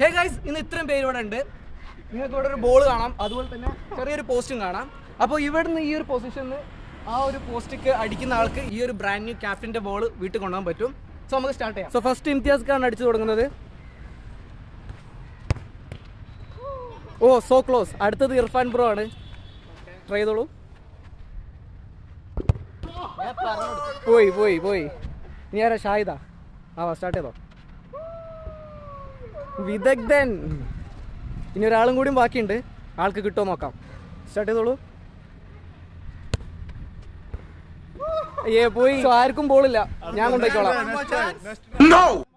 hey guys ഇന്ന് ഇത്രയും പേര് ഇവിടെ ഉണ്ട് നിങ്ങൾക്ക് ഇവിടെ ഒരു ബോൾ കാണാം അതുപോലെ തന്നെ ചെറിയൊരു പോസ്റ്റും കാണാം അപ്പോൾ ഇവിടുന്ന് ഈ ഒരു പൊസിഷനിൽ ആ ഒരു പോസ്റ്റിക്ക് അടിക്കുന്ന ആൾക്ക് ഈ ഒരു ബ്രാൻഡ് ന്യൂ ക്യാപ്റ്റൻ്റെ ബോൾ വീട്ടിൽ കൊണ്ടുപോകാൻ പറ്റും സോ നമുക്ക് സ്റ്റാർട്ട് ചെയ്യാം സോ ഫസ്റ്റ് ഇംതിയാസ് ഖാൻ അടിച്ചു തുടങ്ങുന്നത് ഓ സോ ക്ലോസ് അടുത്തത് ഇർഫാൻ ബ്രോ ആണ് ട്രൈ ചെയ്തോളൂ പോയി പോയി പോയി നീ ആരാ ഷാഹിദ ആ സ്റ്റാർട്ട് ചെയ്തോ വിദഗ്ധൻ ഇനി ഒരാളും കൂടിയും ബാക്കിയുണ്ട് ആൾക്ക് കിട്ടുമോ നോക്കാം സ്റ്റാർട്ട് ചെയ്തോളൂ ഏ പോയി So, ആർക്കും ബോളില്ല ഞാൻ കൊണ്ടുപോയിക്കോളാം